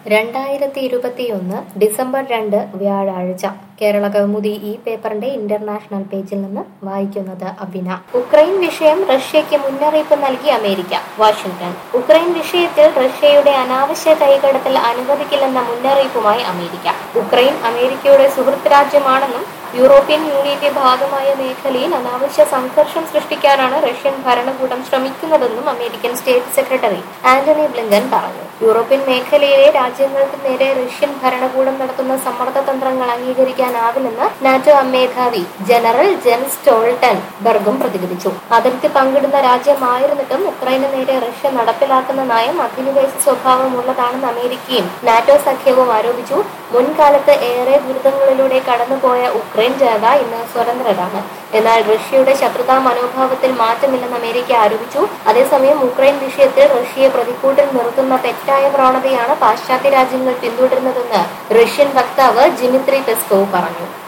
രണ്ടായിരത്തി ഇരുപത്തിയൊന്ന് ഡിസംബർ രണ്ട് വ്യാഴാഴ്ച കേരള കൗമുദി ഈ പേപ്പറിന്റെ ഇന്റർനാഷണൽ പേജിൽ നിന്ന് വായിക്കുന്നത് അബിന ഉക്രൈൻ വിഷയം റഷ്യയ്ക്ക് മുന്നറിയിപ്പ് നൽകി അമേരിക്ക വാഷിംഗ്ടൺ ഉക്രൈൻ വിഷയത്തിൽ റഷ്യയുടെ അനാവശ്യ കൈകടത്തൽ അനുവദിക്കില്ലെന്ന മുന്നറിയിപ്പുമായി അമേരിക്ക ഉക്രൈൻ അമേരിക്കയുടെ സുഹൃത്ത് രാജ്യമാണെന്നും യൂറോപ്യൻ യൂണിയന്റെ ഭാഗമായ മേഖലയിൽ അനാവശ്യ സംഘർഷം സൃഷ്ടിക്കാനാണ് റഷ്യൻ ഭരണകൂടം ശ്രമിക്കുന്നതെന്നും American state secretary Antony Blinken പറഞ്ഞു യൂറോപ്യൻ മേഖലയിലെ രാജ്യങ്ങൾക്ക് നേരെ റഷ്യൻ ഭരണകൂടം നടത്തുന്ന സമ്മർദ്ദ തന്ത്രങ്ങൾ അംഗീകരിക്കാനാവില്ലെന്ന് നാറ്റോ മേധാവി ജനറൽ ജെൻ സ്റ്റോൾട്ടൻ ബർഗും പ്രതികരിച്ചു അതിർത്തി പങ്കിടുന്ന രാജ്യമായിരുന്നിട്ടും ഉക്രൈന് നേരെ റഷ്യ നടപ്പിലാക്കുന്ന നയം അധിനിവേശ സ്വഭാവമുള്ളതാണെന്ന് അമേരിക്കയും നാറ്റോ സഖ്യവും ആരോപിച്ചു മുൻകാലത്ത് ഏറെ ദുരിതങ്ങളിലൂടെ കടന്നുപോയ ഉക്രൈൻ ജനത ഇന്ന് സ്വതന്ത്രരാണ് എന്നാൽ റഷ്യയുടെ ശത്രുതാ മനോഭാവത്തിൽ മാറ്റമില്ലെന്ന് അമേരിക്ക ആരോപിച്ചു അതേസമയം ഉക്രൈൻ വിഷയത്തിൽ റഷ്യയെ പ്രതിക്കൂട്ടിൽ നിർത്തുന്ന തെറ്റായ പ്രവണതയാണ് പാശ്ചാത്യ രാജ്യങ്ങൾ പിന്തുടരുന്നതെന്ന് റഷ്യൻ വക്താവ് ജിമിത്രി പെസ്കോവ് പറഞ്ഞു